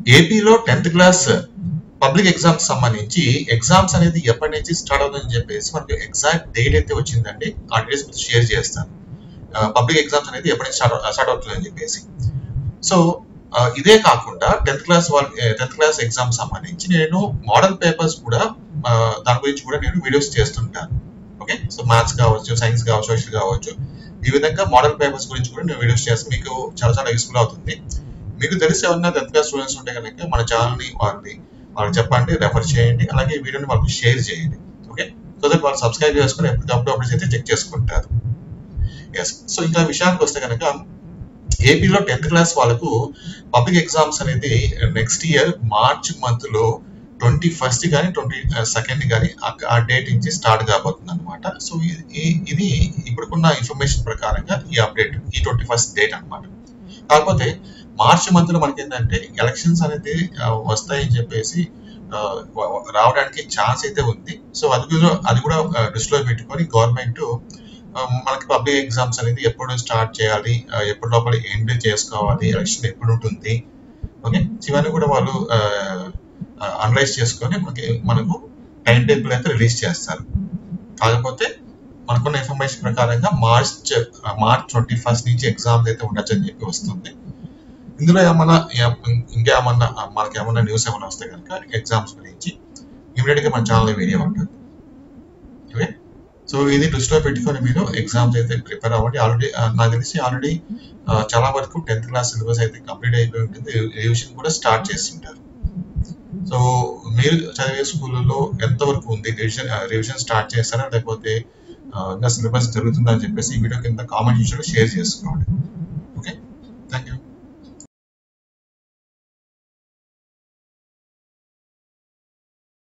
ఏపీలో tenth class public exams సంబంధించి exams అనేది ఎప్పటి నుంచి స్టార్ట్ అవుతుందని చెప్పేసి మనకి ఎగ్జాక్ట్ డేట్ అయితే వచ్చిందండి ఆ డేట్స్ మీతో షేర్ చేస్తాను పబ్లిక్ ఎగ్జామ్స్ అనేది ఎప్పటి నుంచి స్టార్ట్ స్టార్ట్ అవుతుందని చెప్పేసి సో ఆ, ఇదే కాకుండా టెన్త్ క్లాస్ వాళ్ళ టెన్త్ క్లాస్ ఎగ్జామ్ సంబంధించి నేను మోడల్ పేపర్స్ కూడా ఆ, దాని గురించి కూడా నేను వీడియోస్ చేస్తుంటాను ఓకే సో మ్యాథ్స్ కావచ్చు సైన్స్ కావచ్చు సోషల్ కావచ్చు ఈ విధంగా మోడల్ పేపర్స్ గురించి కూడా నేను వీడియోస్ చేస్తే మీకు చాలా చాలా యూస్ఫుల్ అవుతుంది మీకు తెలిసి ఎవరైనా టెన్త్ క్లాస్ స్టూడెంట్స్ ఉంటే కనుక మన ఛానల్ని వాళ్ళని వాళ్ళకి చెప్పండి రెఫర్ చేయండి అలాగే ఈ వీడియోని వాళ్ళకి షేర్ చేయండి ఓకే సో దట్ వాళ్ళు సబ్స్క్రైబ్ చేసుకుని ఎప్పటికప్పుడు అప్డేట్స్ అయితే చెక్ చేసుకుంటారు ఎస్ సో ఇంకా విషయానికి వస్తే కనుక ఏపీలో టెన్త్ క్లాస్ వాళ్ళకు పబ్లిక్ ఎగ్జామ్స్ అనేది నెక్స్ట్ ఇయర్ మార్చ్ మంత్ లో ట్వంటీ ఫస్ట్ కానీ ట్వంటీ సెకండ్ కానీ ఆ డేట్ నుంచి స్టార్ట్ కాబోతుంది అనమాట సో ఇది ఇప్పుడున్న ఇన్ఫర్మేషన్ ప్రకారంగా ఈ అప్డేట్ ఈ ట్వంటీ ఫస్ట్ డేట్ అనమాట కాకపోతే మార్చ్ మంత్ లో మనకి ఏంటంటే ఎలక్షన్స్ అనేది ఆ, వస్తాయని చెప్పేసి ఆ, వ- వ- రావడానికి ఛాన్స్ అయితే ఉంది సో అది కూడా అది కూడా ఆ, దృష్టిలో పెట్టుకొని గవర్నమెంట్ మనకి పబ్లిక్ ఎగ్జామ్స్ అనేది ఎప్పుడు స్టార్ట్ చేయాలి ఆ, ఎప్పుడు లోపల ఎండ్ చేసుకోవాలి ఎలక్షన్ ఎప్పుడు ఉంటుంది ఓకే ఇవన్నీ కూడా వాళ్ళు అనలైజ్ చేసుకొని మనకి మనకు టైం టేబుల్ అయితే రిలీజ్ చేస్తారు కాకపోతే మనకున్న ఇన్ఫర్మేషన్ ప్రకారంగా మార్చ్ మార్చ్ ట్వంటీ ఫస్ట్ నుంచి ఎగ్జామ్స్ అయితే ఉండొచ్చు అని చెప్పి వస్తుంది ఇందులో ఏమన్నా ఏం- ఇంకా ఏమన్నా మనకి ఏమన్నా న్యూస్ ఏమన్నా వస్తే కనుక ఎగ్జామ్స్ గురించి ఇమీడియట్ గా మన ఛానల్ వీడియో ఉంటుంది ఓకే సో ఇది దృష్టిలో పెట్టుకొని మీరు ఎగ్జామ్స్ అయితే ప్రిపేర్ అవ్వండి ఆల్రెడీ నాకు తెలిసి ఆల్రెడీ చాలా వరకు టెన్త్ క్లాస్ సిలబస్ అయితే కంప్లీట్ అయిపోయి ఉంటుంది రివిజన్ కూడా స్టార్ట్ చేస్తుంటారు సో మీరు చదివే స్కూళ్ళలో ఎంతవరకు ఉంది రివిజన్ రివిజన్ స్టార్ట్ చేస్తారా లేకపోతే ఆ, ఇంకా సిలబస్ జరుగుతుందా అని చెప్పేసి ఈ వీడియో కింద కామెంట్ సెక్షన్లో షేర్ చేసుకోండి